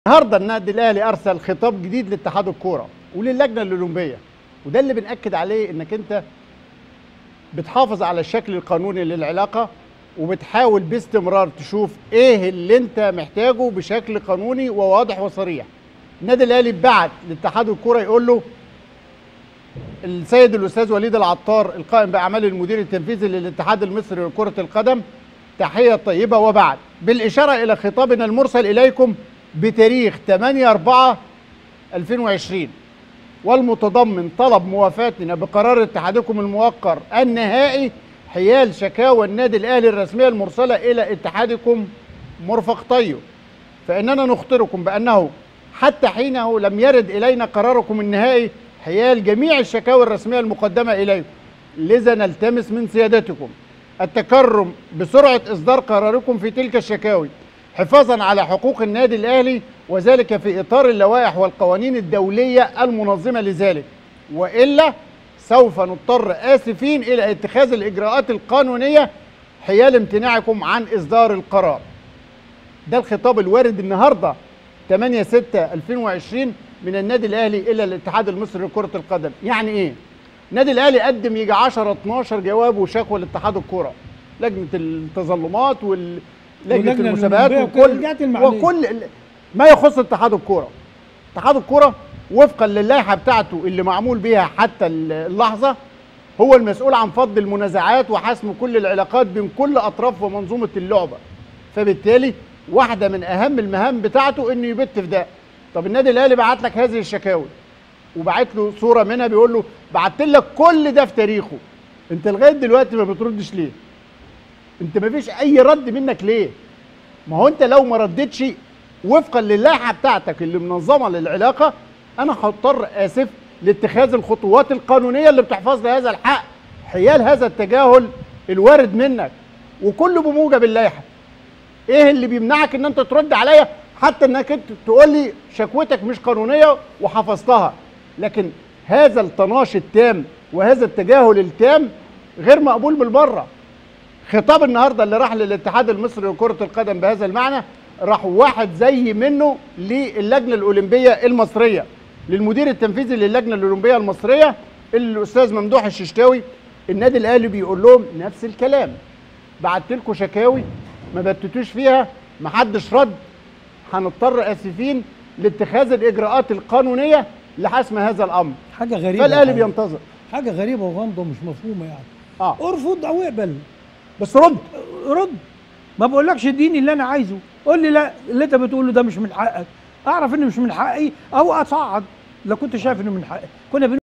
النهارده النادي الاهلي ارسل خطاب جديد لاتحاد الكوره وللجنه الاولمبيه وده اللي بناكد عليه انك انت بتحافظ على الشكل القانوني للعلاقه وبتحاول باستمرار تشوف ايه اللي انت محتاجه بشكل قانوني وواضح وصريح النادي الاهلي بعت لاتحاد الكوره يقول له السيد الاستاذ وليد العطار القائم باعمال المدير التنفيذي للاتحاد المصري لكره القدم تحيه طيبه وبعد بالاشاره الى خطابنا المرسل اليكم بتاريخ 8 4 2020 والمتضمن طلب موافاتنا بقرار اتحادكم الموقر النهائي حيال شكاوى النادي الاهلي الرسميه المرسله الى اتحادكم مرفق طيب فاننا نخبركم بانه حتى حينه لم يرد الينا قراركم النهائي حيال جميع الشكاوى الرسميه المقدمه اليكم لذا نلتمس من سيادتكم التكرم بسرعه اصدار قراركم في تلك الشكاوي حفاظا على حقوق النادي الاهلي وذلك في اطار اللوائح والقوانين الدوليه المنظمه لذلك والا سوف نضطر اسفين الى اتخاذ الاجراءات القانونيه حيال امتناعكم عن اصدار القرار ده الخطاب الوارد النهارده 8 6 2020 من النادي الاهلي الى الاتحاد المصري لكره القدم يعني ايه النادي الاهلي قدم يجي 10 12 جواب وشكوى لاتحاد الكوره لجنه التظلمات وال لجنه ولجنة المسابقات الأولمبية وكل والجهات المعنية. وكل ال- ما يخص اتحاد الكوره اتحاد الكوره وفقا للائحه بتاعته اللي معمول بيها حتى ال- اللحظه هو المسؤول عن فض المنازعات وحسم كل العلاقات بين كل اطراف ومنظومه اللعبه فبالتالي واحده من اهم المهام بتاعته انه يبت في ده طب النادي الاهلي بعت لك هذه الشكاوي وبعت له صوره منها بيقول له بعت لك كل ده في تاريخه انت لغايه دلوقتي ما بتردش ليه انت ما فيش اي رد منك ليه ما هو انت لو ما ردتش وفقا للائحه بتاعتك اللي منظمه للعلاقه انا هضطر اسف لاتخاذ الخطوات القانونيه اللي بتحفظ لي هذا الحق حيال هذا التجاهل الوارد منك وكله بموجب اللائحه ايه اللي بيمنعك ان انت ترد عليا حتى انك انت تقول لي شكوتك مش قانونيه وحفظتها لكن هذا الطناش التام وهذا التجاهل التام غير مقبول بالمره خطاب النهارده اللي راح للاتحاد المصري لكره القدم بهذا المعنى راح واحد زي منه للجنه الاولمبيه المصريه للمدير التنفيذي للجنه الاولمبيه المصريه الاستاذ ممدوح الششتاوي النادي الاهلي بيقول لهم نفس الكلام بعت لكم شكاوي ما بتتوش فيها ما حدش رد هنضطر اسفين لاتخاذ الاجراءات القانونيه لحسم هذا الامر حاجه غريبه فالاهلي الحقيقة. بينتظر حاجه غريبه وغامضه مش مفهومه يعني اه ارفض او اقبل بس رد رد ما بقولكش اديني اللي انا عايزه قول لي لا اللي انت بتقوله ده مش من حقك اعرف ان مش من حقي او اصعد لو كنت شايف انه من حقي كنا بن